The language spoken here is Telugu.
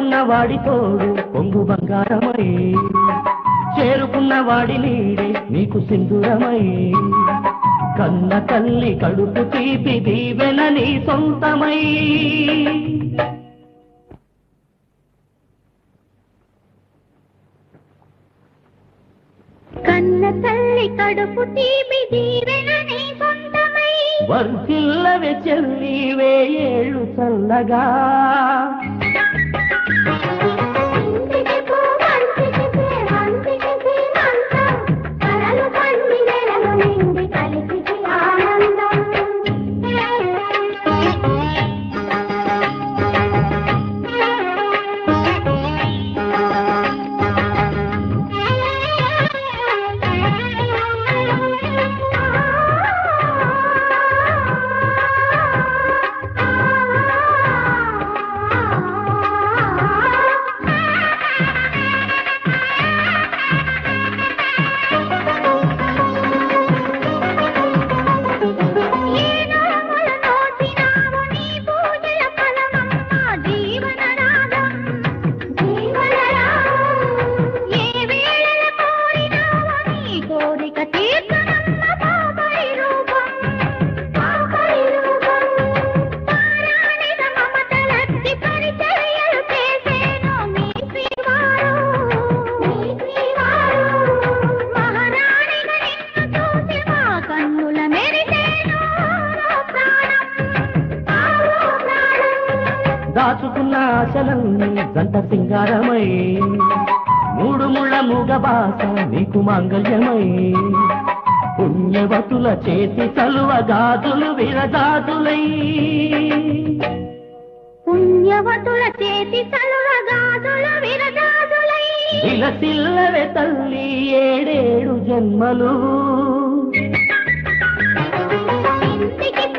ఆదుకున్న వాడి తోడు పొంగు బంగారమై చేరుకున్న వాడి నీడే నీకు సింధురమై కన్న తల్లి కడుపు తీపి దీవెన నీ సొంతమై కన్న తల్లి కడుపు తీపి దీవెన నీ సొంతమై వర్ధిల్లవే చెల్లి వేయేళ్ళు చల్లగా ఇంటికి పో మంచికి మంచికి శ్రీమంతం కలలు పండి నెలలు నిండి కలిసికి ఆనందం ఏ నామల నోచినావు నీ పూజల ఫలమమ్మ జీవన రాగం జీవన రాగం ఏ వేళల కోరినావు నీ కోరిక తీర్చనమ్మ పాపరి రూపం పాపరి రూపం పారాణిన మమతలత్తి పరిచర్యలు చేసేను మీ శ్రీవారు మీ శ్రీవారు మహారాణిగా నిన్ను చూసి మా కన్నుల మెరిసేను ప్రాణం ఆరో ప్రాణం దాచుకున్న ఆశలన్నీ జంట సింగారమై మూడు ముళ్ళ మూగ బాస నీకు మాంగళ్యమై పుణ్యవతుల చేతి చలువ గాజులు విరగాజులై పుణ్యవతుల చేతి చలువ గాజుల విరగాజులై విలసిల్లవే తల్లి ఏడేడు జన్మలు ఇంటికి